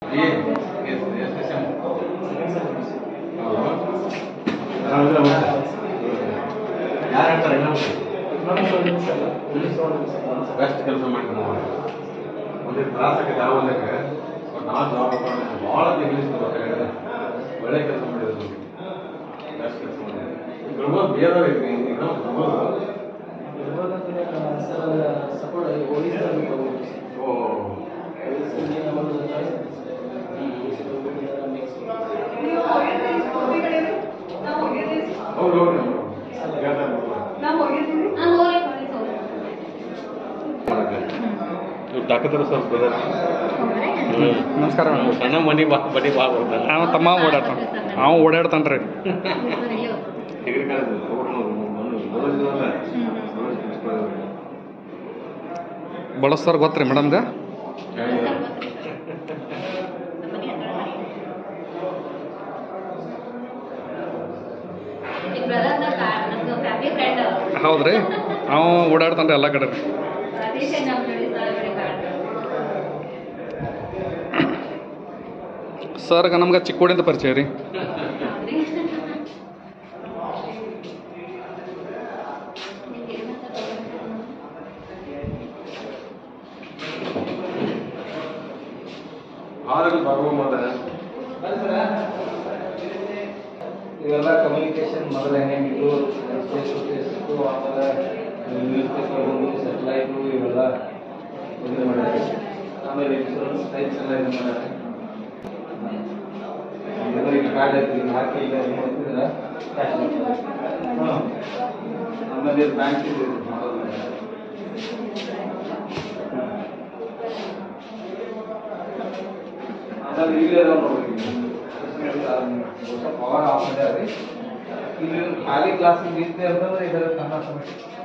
B A ಎಷ್ಟು sem ಯಾರು ಹೇಳ್ತಾರೆ ಬೆಸ್ಟ್ ಕೆಲಸ ಮಾಡ್ತಾರೆ ಒಂದೇ ತ್ರಾಸಕ್ಕೆ ಯಾವ ಒಂದಕ್ಕೆ ಬಟ್ ನಾ ಜಾಬ್ ಭಾಳ ಇಂಗ್ಲೀಷ್ ಗೊತ್ತಾಗಿದೆ ಒಳ್ಳೆ ಕೆಲಸ ಮಾಡಿದ್ರು ಬೆಸ್ಟ್ ಕೆಲಸ ಮಾಡಿದ್ರು ಗುಲ್ಬರ್ಗ ಬೇರೆ ಐತಿ ಈಗ ಗುಲ್ಬರ್ಗ ಓ ಹೌದು ಹೌದು ಹೇಳ್ತಾರೆ ಇವ್ರು ಡಾಕ್ಟರ್ ಸರ್ ಬ್ರದರ್ ನಮಸ್ಕಾರ ಮೇಡಮ್ ಸಣ್ಣ ಮನಿ ಬಾ ಬಡಿ ಬಾ ಬರ್ತಾನೆ ಅವ ತಮ್ಮ ಓಡಾಡ್ತಾನ ಅವ ಓಡಾಡ್ತಾನ್ರಿ ಡಿಗ್ರಿ ಕಾಲೇಜ್ ಬಳಸ್ತಾರ ಗೊತ್ತ್ರಿ ಮೇಡಮ್ಗೆ ಫ್ಯಾಮಿಲಿ ಫ್ರೆಂಡ್ ಹೌದ್ರಿ ಅವ ಓಡಾಡ್ತಾನ್ರಿ ಎಲ್ಲ ಕಡೆ ರೀ ಸತೀಶ್ ನಮ್ಮ ಜೋಡಿ ಸರ್ ಜೋಡಿ ಕಾಡ್ ಸರ್ಗೆ ನಮ್ಗೆ ಚಿಕ್ಕೋಡಿಂದ ಪರಿಚಯ ರೀ ಹೌದ್ರಿ ಆದ್ರೆ ಬರುವ ಮತ್ತೆ ಇವೆಲ್ಲ ಕಮ್ಯುನಿಕೇಶನ್ ಮೊದಲು ಹೆಂಗಿತ್ತು ಫೇಸ್ ಟು ಫೇಸ್ಕು ಆಮೇಲೆ ನ್ಯೂಸ್ ಪೇಪರ್ ಬಂದು ಸೆಟಲೈಟು ಇವೆಲ್ಲ ಇದು ಮಾಡ್ಯಾರ ಆಮೇಲೆ ಇನ್ಶೂರೆನ್ಸ್ ಟೈಪ್ಸ್ ಎಲ್ಲ ಇದು ಮಾಡ್ಯಾರ ಇದೆಲ್ಲ ಈಗ ಕಾರ್ಡ್ ಐತಿ ಈಗ ಹಾಕಿ ಈಗ ಇದು ಮಾಡ್ತಿದ್ರೆ ಕ್ಯಾಶ್ ಹ್ಞೂ ಆಮೇಲೆ ಬ್ಯಾಂಕ್ ಇದು ಮಾಡೋದು ಆಮೇಲೆ ಇಲ್ಲೇ ಅದಾವ ನೋಡ್ರಿ ಪವರ್ ಆಫ್ ಮಾಡ್ಯಾರ ರೀ ಇಲ್ಲಿ ಖಾಲಿ ಕ್ಲಾಸಿಗೆ ನಿಂತೆ ಅಂತಂದ್ರೆ ಇದರ ಕನ್ನಡ